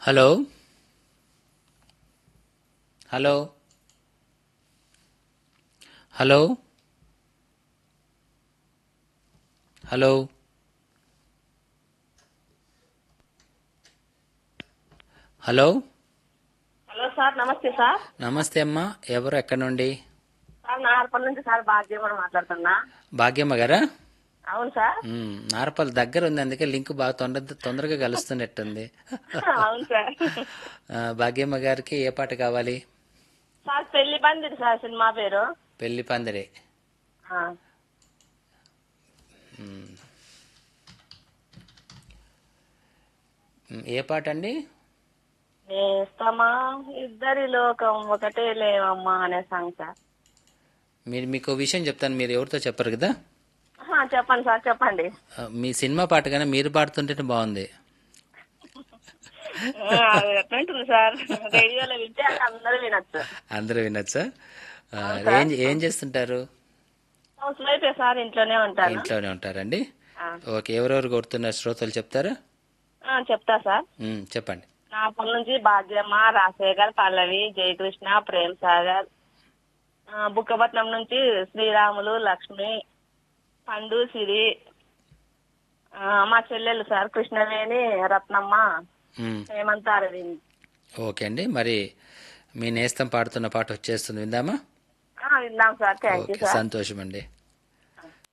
hello hello hello hello hello hello sir నమస్తే sir నమస్తే అమ్మా ఎవరు ఎక్కడి నుండి సార్ నార్పల్ నుంచి సార్ భాగ్యం కూడా మాట్లాడుతున్నా భాగ్యమ్మ గారా అవును సార్ మ్మ్, నారపల్ దగ్గర ఉంది అందుకే లింక్ బాగా తొందర తొందరగా కలుస్తున్నట్టుంది అవును సార్ ఆ, భాగ్యమ్మ గారికి ఏ పాట కావాలి సార్ పెళ్లి బందిది సార్ సినిమా పేరు పెళ్లి పందిరి ఆ, మ్, ఏ పాట అండి నేస్తమా ఇద్దరి లోకం ఒకటే లేవమ్మా అనే సాంగ్ సార్ మీరు మీకు ఓ విషయం చెప్తాను మీరు ఎవరితో చెప్పరు కదా ఆహా, చెప్పండి సార్ చెప్పండి ఆ, మీ సినిమా పాట కన్నా మీరు పాడుతుంటేనే బాగుంది ఆ, అది ఎట్లుంటుంది సార్ రేడియోలో వింటే అందరూ వినొచ్చు అందరూ వినొచ్చా ఆ, ఏం ఏం చేస్తుంటారు హౌస్ వైఫే సార్ ఇంట్లోనే ఉంటాను ఇంట్లోనే ఉంటారండి ఆ, ఓకే ఎవరెవరు కొడుతున్నారు శ్రోతలు చెప్తారా ఆ, చెప్తా సార్ మ్, చెప్పండి నా పని నుంచి భాగ్యమ్మ రాజశేఖర్ పల్లవి జయకృష్ణ ప్రేమ్ సాగర్ ఆ, బుక్కపట్నం నుంచి శ్రీరాములు లక్ష్మి పండు సిరి ఆ, మా చెల్లెలు సార్ కృష్ణవేణి రత్నమ్మ మ్, హేమంత్ అరవింద్ ఓకే అండి మరి మీ నేస్తం పాడుతున్న పాట వచ్చేస్తుంది విందామా ఆ, విందాం sir thank you okay sir సంతోషం అండి